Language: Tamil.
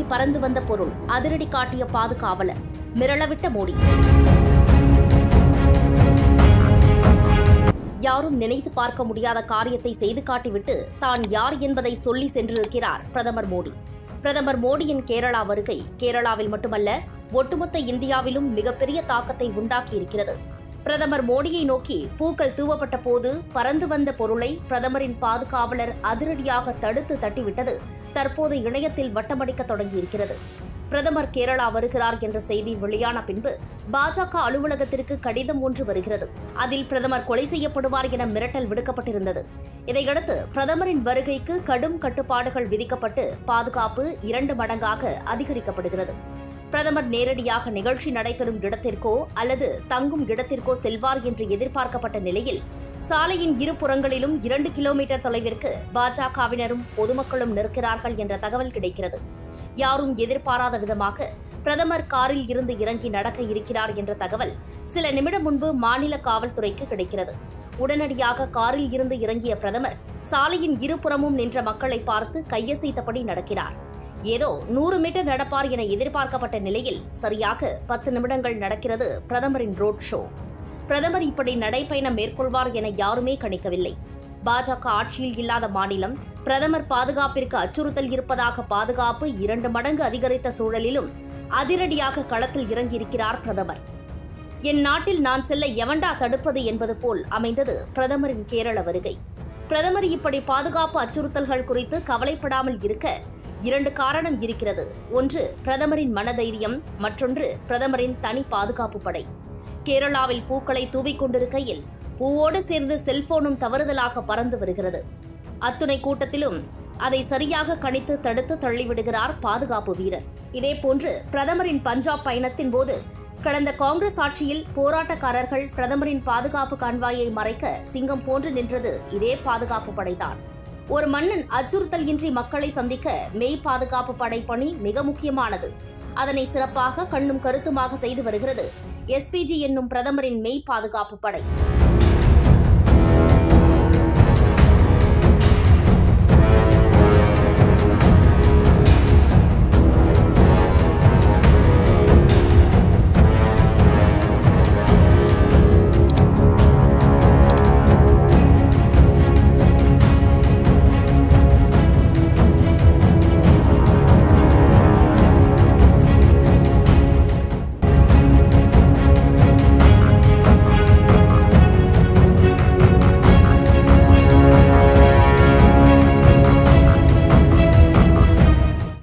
பறந்து வந்த பொருள் அதிரடி காட்டிய பாதுகாவலர் மிரளவிட்ட மோடி யாரும் நினைத்து பார்க்க முடியாத காரியத்தை செய்து காட்டிவிட்டு தான் யார் என்பதை சொல்லி சென்றிருக்கிறார் பிரதமர் மோடி பிரதமர் மோடியின் கேரளா வருகை கேரளாவில் மட்டுமல்ல ஒட்டுமொத்த இந்தியாவிலும் மிகப்பெரிய தாக்கத்தை உண்டாக்கியிருக்கிறது பிரதமர் மோடியை நோக்கி பூக்கள் தூவப்பட்ட போது பறந்து வந்த பொருளை பிரதமரின் பாதுகாவலர் அதிரடியாக தடுத்து தட்டிவிட்டது தற்போது இணையத்தில் வட்டமடிக்க தொடங்கியிருக்கிறது பிரதமர் கேரளா வருகிறார் என்ற செய்தி வெளியான பின்பு பாஜக அலுவலகத்திற்கு கடிதம் ஒன்று வருகிறது அதில் பிரதமர் கொலை செய்யப்படுவார் என மிரட்டல் விடுக்கப்பட்டிருந்தது இதையடுத்து பிரதமரின் வருகைக்கு கடும் கட்டுப்பாடுகள் விதிக்கப்பட்டு பாதுகாப்பு இரண்டு மடங்காக அதிகரிக்கப்படுகிறது பிரதமர் நேரடியாக நிகழ்ச்சி நடைபெறும் இடத்திற்கோ அல்லது தங்கும் இடத்திற்கோ செல்வார் என்று எதிர்பார்க்கப்பட்ட நிலையில் சாலையின் இரு புறங்களிலும் இரண்டு கிலோமீட்டர் தொலைவிற்கு பாஜகவினரும் பொதுமக்களும் நிற்கிறார்கள் என்ற தகவல் கிடைக்கிறது யாரும் எதிர்பாராத விதமாக பிரதமர் காரில் இருந்து இறங்கி நடக்க இருக்கிறார் என்ற தகவல் சில நிமிடம் முன்பு மாநில காவல்துறைக்கு கிடைக்கிறது உடனடியாக காரில் இருந்து இறங்கிய பிரதமர் சாலையின் இருபுறமும் நின்ற மக்களை பார்த்து கையசைத்தபடி நடக்கிறார் ஏதோ நூறு மீட்டர் நடப்பார் என எதிர்பார்க்கப்பட்ட நிலையில் சரியாக பத்து நிமிடங்கள் நடக்கிறது பிரதமரின் ரோட் ஷோ பிரதமர் இப்படி நடைப்பயணம் மேற்கொள்வார் என யாருமே கணிக்கவில்லை பாஜக ஆட்சியில் இல்லாத மாநிலம் பிரதமர் பாதுகாப்பிற்கு அச்சுறுத்தல் இருப்பதாக பாதுகாப்பு இரண்டு மடங்கு அதிகரித்த சூழலிலும் அதிரடியாக களத்தில் இறங்கியிருக்கிறார் பிரதமர் என் நாட்டில் நான் செல்ல எவண்டா தடுப்பது என்பது போல் அமைந்தது பிரதமரின் கேரள வருகை பிரதமர் இப்படி பாதுகாப்பு அச்சுறுத்தல்கள் குறித்து கவலைப்படாமல் இருக்க இரண்டு காரணம் இருக்கிறது ஒன்று பிரதமரின் மனதைரியம் மற்றொன்று பிரதமரின் தனி பாதுகாப்பு படை கேரளாவில் பூக்களை தூவிக் கொண்டிருக்கையில் பூவோடு சேர்ந்து செல்போனும் தவறுதலாக பறந்து வருகிறது அத்துணை கூட்டத்திலும் அதை சரியாக கணித்து தடுத்து தள்ளிவிடுகிறார் பாதுகாப்பு வீரர் இதேபோன்று பிரதமரின் பஞ்சாப் பயணத்தின் போது கடந்த காங்கிரஸ் ஆட்சியில் போராட்டக்காரர்கள் பிரதமரின் பாதுகாப்பு கான்வாயை மறைக்க சிங்கம் போன்று நின்றது இதே பாதுகாப்பு படைதான் ஒரு மன்னன் அச்சுறுத்தல் இன்றி மக்களை சந்திக்க மெய் பாதுகாப்பு படை பணி மிக முக்கியமானது அதனை சிறப்பாக கண்ணும் கருத்துமாக செய்து வருகிறது எஸ்பிஜி என்னும் பிரதமரின் மெய் பாதுகாப்பு படை